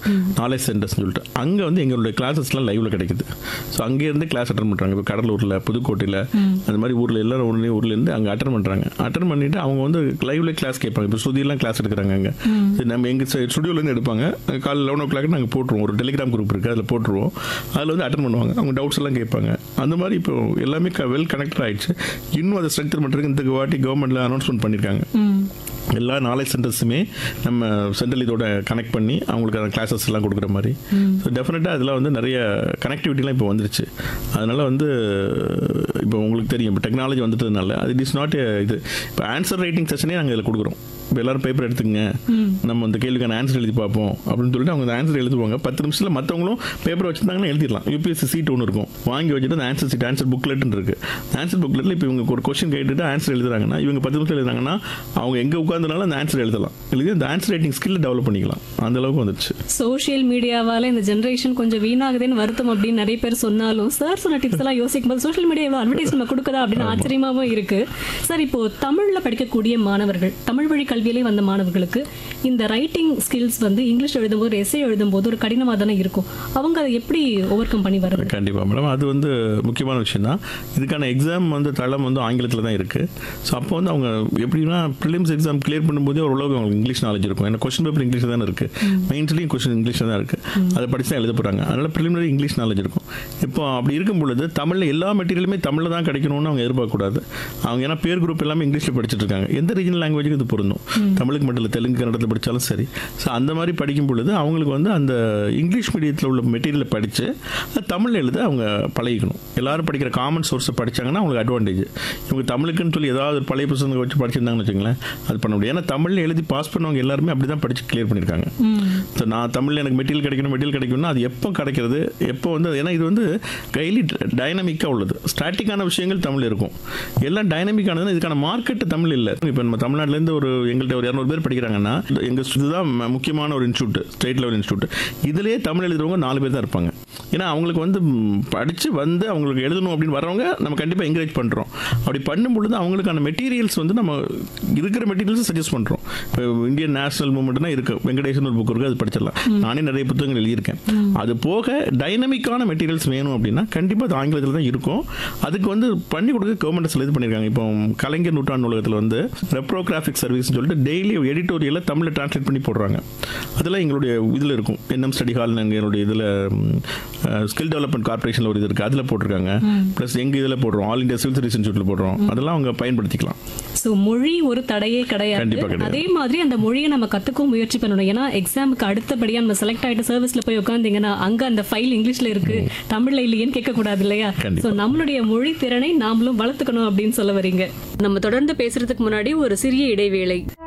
Knowledge சென்டர்ஸ்னு சொல்லிட்டு அங்கே வந்து எங்களுடைய கிளாஸஸ்லாம் லைவ்ல கிடைக்குது ஸோ அங்கேருந்து கிளாஸ் அட்டன் பண்ணுறாங்க இப்போ கடலூரில் புதுக்கோட்டையில் அந்த மாதிரி ஊரில் எல்லாரும் ஒன்றே ஊர்லேருந்து அங்கே அட்டன் பண்ணுறாங்க அட்டன் பண்ணிட்டு அவங்க வந்து லைவ்ல கிளாஸ் கேட்பாங்க இப்போ ஸ்ருதியெல்லாம் கிளாஸ் எடுக்கிறாங்க அங்கே சரி, நம்ம எங்கள் ஸ்டுடியோலேருந்து எடுப்பாங்க காலையில் லெவன் ஓ கிளாக் நாங்கள் போட்டுருவோம் ஒரு டெலிகிராம் குரூப் இருக்குது அதில் போட்டுருவோம் அதில் வந்து அட்டன் பண்ணுவாங்க அவங்க டவுட்ஸ் எல்லாம் கேட்பாங்க அந்த மாதிரி இப்போ எல்லாமே வெல் கனெக்டட் ஆயிடுச்சு இன்னும் அதை ஸ்ட்ரென்த் பண்ணுறதுக்கு இந்த வாட்டி கவர்மெண்ட்டில் அனௌன்ஸ்மெண்ட் பண்ணியிருக்காங்க எல்லா நாலேஜ் சென்டர்ஸுமே நம்ம சென்ட்ரல் இதோட கனெக்ட் பண்ணி அவங்களுக்கு அந்த கிளாஸஸ் எல்லாம் கொடுக்குற மாதிரி ஸோ டெஃபினட்டாக அதில் வந்து நிறைய கனெக்டிவிட்டிலாம் இப்போ வந்துருச்சு அதனால் வந்து இப்போ உங்களுக்கு தெரியும் இப்போ டெக்னாலஜி வந்துட்டதுனால அது இட் இஸ் நாட் இது இப்போ ஆன்சர் ரைட்டிங் செஷனே நாங்கள் இதில் கொடுக்குறோம் இப்போ எல்லாரும் பேப்பர் எடுத்துங்க நம்ம அந்த கேள்விக்கான ஆன்சர் எழுதி பார்ப்போம் அப்படின்னு சொல்லிட்டு அவங்க அந்த ஆன்சர் எழுதுவாங்க பத்து நிமிஷத்தில் மற்றவங்களும் பேப்பர் வச்சுருந்தாங்கன்னா எழுதிடலாம் யூபிஎஸ்சி சீட் ஒன்று இருக்கும் வாங்கி வச்சுட்டு அந்த ஆன்சர் சீட் ஆன்சர் புக்லெட்னு இருக்கு ஆன்சர் புக்லெட்டில் இப்போ இவங்க ஒரு கொஸ்டின் கேட்டுட்டு ஆன்சர் எழுதுறாங்கன்னா இவங்க பத்து நிமிஷம் எழுதுறாங்கன்னா அவங்க எங்கே உட்காந்துனாலும் அந்த ஆன்சர் எழுதலாம் எழுதி அந்த ஆன்சர் ரைட்டிங் ஸ்கில் டெவலப் பண்ணிக்கலாம் அந்த அளவுக்கு வந்துருச்சு சோஷியல் மீடியாவால இந்த ஜென்ரேஷன் கொஞ்சம் வீணாகுதுன்னு வருத்தம் அப்படின்னு நிறைய பேர் சொன்னாலும் சார் சொன்ன டிப்ஸ் எல்லாம் யோசிக்கும் போது சோஷியல் மீடியா எவ்வளவு அட்வர்டைஸ்மெண்ட் கொடுக்குதா அப்படின்னு ஆச்சரியமாவும் இருக்கு சார் இப்போ தமிழ்ல படிக்கக்கூடிய மாணவர்கள் தமிழ் வழி கல்வியிலே வந்த மாணவர்களுக்கு இந்த ரைட்டிங் ஸ்கில்ஸ் வந்து இங்கிலீஷ் எழுதும்போது எஸ்ஏ எழுதும்போது ஒரு கடினமாக தானே இருக்கும் அவங்க அதை எப்படி ஓவர் கம் பண்ணி வர்றது கண்டிப்பாக மேடம் அது வந்து முக்கியமான விஷயம் தான் இதுக்கான எக்ஸாம் வந்து தளம் வந்து ஆங்கிலத்தில் தான் இருக்குது ஸோ அப்போ வந்து அவங்க எப்படின்னா ப்ரிலிம்ஸ் எக்ஸாம் கிளியர் பண்ணும்போதே ஓரளவுக்கு அவங்களுக்கு இங்கிலீஷ் நாலேஜ் இருக்கும் ஏன்னா கொஸ்டின் பேப்பர் இங்கிலீஷில் தானே இருக்குது மெயின்ஸ்லேயும் கொஸ்டின் இங்கிலீஷில் தான் இருக்குது அதை படிச்சு தான் எழுத போகிறாங்க அதனால் ப்ரிலிமினரி இங்கிலீஷ் நாலேஜ் இருக்கும் இப்போ அப்படி இருக்கும் பொழுது தமிழில் எல்லா மெட்டீரியலுமே தமிழில் தான் கிடைக்கணும்னு அவங்க எதிர்பார்க்கக்கூடாது அவங்க ஏன்னா பேர் குரூப் எல்லாமே இங்கிலீஷில் படிச்சுட்டு இருக்காங்க எந்த ரீஜனல் லாங்குவேஜுக்கு இது பொருந்தும் தமிழுக்கு மட்டும் இல்லை தெலுங்கு கன்னடத்தில் படித்தாலும் சரி ஸோ அந்த மாதிரி படிக்கும் பொழுது அவங்களுக்கு வந்து அந்த இங்கிலீஷ் மீடியத்தில் உள்ள மெட்டீரியலை படித்து அது தமிழ் எழுத அவங்க பழகிக்கணும் எல்லாரும் படிக்கிற காமன் சோர்ஸை படிச்சாங்கன்னா அவங்களுக்கு அட்வான்டேஜ் இவங்க தமிழுக்குன்னு சொல்லி ஏதாவது ஒரு பழைய புத்தகங்களை வச்சு படிச்சிருந்தாங்கன்னு வச்சுங்களேன் அது பண்ண முடியும் ஏன்னா தமிழில் எழுதி பாஸ் பண்ணவங்க எல்லாருமே அப்படி தான் படித்து கிளியர் பண்ணியிருக்காங்க ஸோ நான் தமிழில் எனக்கு மெட்டீரியல் கிடைக்கணும் மெட்டீரியல் கிடைக்கணும்னா அது எப்போ கிடைக்கிறது எப்போ வந்து ஏன்னா இது வந்து கைலி டைனமிக்காக உள்ளது ஸ்டாட்டிக்கான விஷயங்கள் தமிழ் இருக்கும் எல்லாம் டைனமிக்கானதுன்னா இதுக்கான மார்க்கெட் தமிழ் இல்லை இப்போ நம்ம தமிழ்நாட்டிலேருந்து ஒரு எங்கள்கிட்ட ஒரு இரநூறு பேர் படிக்கிறாங்கன்னா எங்கள் இதுதான் ம- முக்கியமான ஒரு இன்ஸ்டியூட் ஸ்டேட் லெவல் இன்ஸ்டியூட் இதுலேயே தமிழ் எழுதுறவங்க நாலு பேர் தான் இருப்பாங்க ஏன்னா அவங்களுக்கு வந்து படித்து வந்து அவங்களுக்கு எழுதணும் அப்படின்னு வரவங்க நம்ம கண்டிப்பாக என்கரேஜ் பண்ணுறோம் அப்படி பண்ணும் பொழுது அவங்களுக்கான மெட்டீரியல்ஸ் வந்து நம்ம இருக்கிற மெட்டீரியல்ஸ் சஜஸ்ட் பண்ணுறோம் இப்போ இந்தியன் நேஷனல் மூமெண்ட்னா இருக்கு வெங்கடேசன் ஒரு புக் இருக்குது அது படிச்சிடலாம் நானே நிறைய புத்தகங்கள் எழுதியிருக்கேன் அது போக டைனமிக்கான மெட்டீரியல்ஸ் வேணும் அப்படின்னா கண்டிப்பாக அது ஆங்கிலத்தில் தான் இருக்கும் அதுக்கு வந்து பண்ணி கொடுக்க கவர்மெண்ட் இது பண்ணியிருக்காங்க இப்போ கலைஞர் நூற்றாண்டு நூலகத்தில் வந்து ரெப்ரோகிராஃபிக் சர்வீஸ்னு சொல்லிட்டு டெய்லி எடிட்டோரியலை தமிழில் டிரான்ஸ்லேட் பண்ணி போடுறாங்க அதெல்லாம் எங்களுடைய இதில் இருக்கும் என்எம் ஸ்டடி ஹால் எங்களுடைய இதில் ஸ்கில் டெவலப்மெண்ட் கார்பரேஷனில் ஒரு இது இருக்குது அதில் போட்டிருக்காங்க ப்ளஸ் எங்கள் இதில் போடுறோம் ஆல் இந்தியா சிவில் சர்வீஸ் இன்ஸ்டியூட்டில் போடுறோம் அதெல்லாம் அவங்க பயன்படுத்திக்கலாம் ஸோ மொழி ஒரு தடையே கண்டிப்பா கிடையாது கிடையாது. அதே மாதிரி அந்த மொழியை நம்ம கத்துக்கவும் முயற்சி பண்ணணும் ஏன்னா எக்ஸாமுக்கு அடுத்தபடியா நம்ம செலக்ட் ஆயிட்டு சர்வீஸ்ல போய் உட்காந்தீங்கன்னா அங்க அந்த ஃபைல் இங்கிலீஷ்ல இருக்கு தமிழ்ல இல்லையேன்னு கேட்க கூடாது இல்லையா கண்டிப்பா. ஸோ நம்மளுடைய மொழி திறனை நாமளும் வளர்த்துக்கணும் அப்படின்னு சொல்ல வரீங்க நம்ம தொடர்ந்து பேசுறதுக்கு முன்னாடி ஒரு சிறிய இடைவேளை